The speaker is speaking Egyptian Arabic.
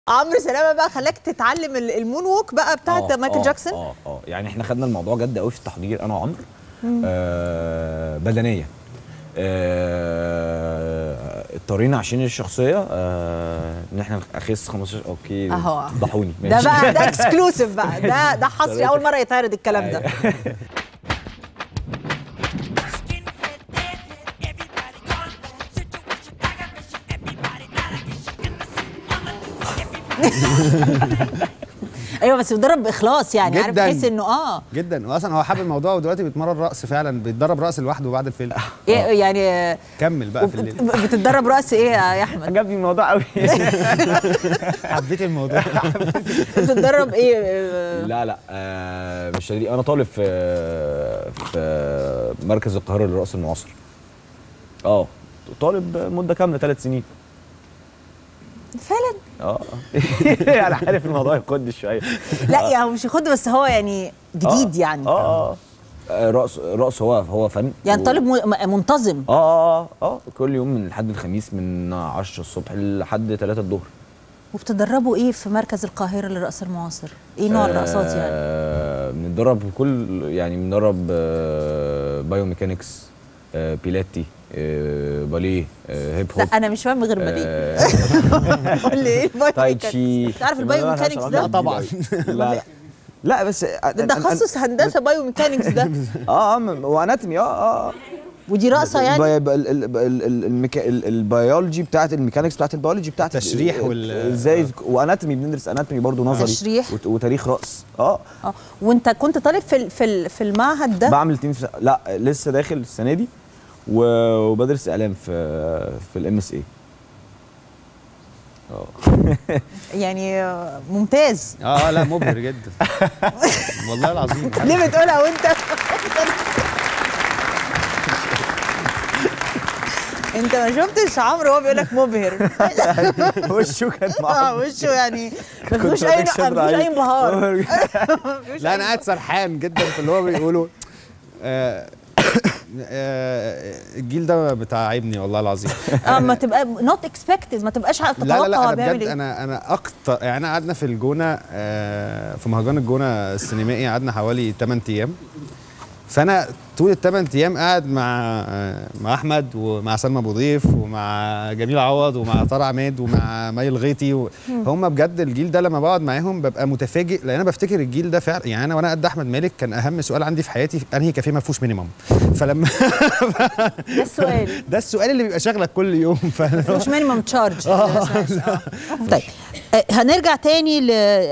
عمرو سلامه بقى خلاك تتعلم ال- المون ووك بقى بتاعت آه، مايكل آه، جاكسون اه اه يعني احنا خدنا الموضوع جد قوي في التحضير انا وعمرو آه بدنيه آه اضطرينا عشان الشخصيه آه ان احنا اخس 15 اوكي أهو. فضحوني ده ماشي. بقى ده اكسكلوسيف بقى ده ده حصري اول مره يتعرض الكلام ده Skinhead, deadhead, everybody gone bad. Situation, aggravation, everybody allegation, innocent, everybody. ايوه بس بيتدرب باخلاص يعني عارف جداً. تحس انه اه جدا واصلا هو حابب الموضوع ودلوقتي بيتمرن رقص فعلا بيتدرب رقص لوحده بعد الفيلم إيه يعني كمل بقى في الليل بتتدرب رقص ايه يا احمد عجبني الموضوع قوي حبيت الموضوع بتتدرب ايه آه، لا لا آه مش تدريب انا طالب في في مركز القاهره للرقص المعاصر اه طالب مده كامله ثلاث سنين فعلا اه انا عارف الموضوع يخد شويه لا يعني مش ياخد بس هو يعني جديد يعني اه اه رقص رقص هو هو فن يعني و- طالب م- منتظم اه اه اه اه كل يوم من لحد الخميس من 10 الصبح لحد 3 الظهر وبتدربوا ايه في مركز القاهره للرقص المعاصر ايه نوع الرقصات يعني آه بندرب كل يعني بندرب آه بايو ميكانكس آه بيلاتي آه باليه آه هيب لا هوب انا مش فاهم من غير باليه آه قول لي ايه البايو تاي ميكانكس تشي انت عارف البايو ميكانكس لا ده طبعا لا لا لا بس ده تخصص هندسه بايو ميكانكس ده اه اه م- واناتومي اه اه ودي رقصه يعني البي- ال- ال- ال- ال- الميكا- ال- البيولوجي بتاعت الميكانكس بتاعت البيولوجي بتاعت التشريح ال- وال- ازاي واناتومي بندرس اناتومي برضو نظري تشريح. وت- وتاريخ رقص اه اه وانت كنت طالب في ال- في ال- في المعهد ده بعمل تيم في لا لسه داخل السنه دي و- وبدرس اعلام في في الام اس اي يعني آه، ممتاز اه لا مبهر جدا والله العظيم ليه بتقولها وانت انت ما شفتش عمرو وهو بيقول لك مبهر وشه كان اه معاه وشه يعني ما فيهوش اي ما فيهوش اي انبهار لا انا قاعد سرحان جدا في اللي هو بيقوله آه، آه، الجيل ده بتاعبني والله العظيم اه ما تبقى نوت اكسبكتد ما تبقاش لا تتوقع لا لا هو انا بيعمل بجد ايه انا انا اكتر يعني انا قعدنا في الجونه آه، في مهرجان الجونه السينمائي قعدنا حوالي 8 ايام فانا طول الثمان ايام قاعد مع آه، مع احمد ومع سلمى ابو ضيف ومع جميل عوض ومع طارق عماد ومع مي الغيطي و- هم بجد الجيل ده لما بقعد معاهم ببقى متفاجئ لان انا بفتكر الجيل ده فعلا يعني انا وانا قد احمد مالك كان اهم سؤال عندي في حياتي انهي كافيه ما فيهوش مينيمم فلما ده السؤال ده السؤال اللي بيبقى شاغلك كل يوم ف... مش مينيمم تشارج طيب آه، هنرجع تاني ل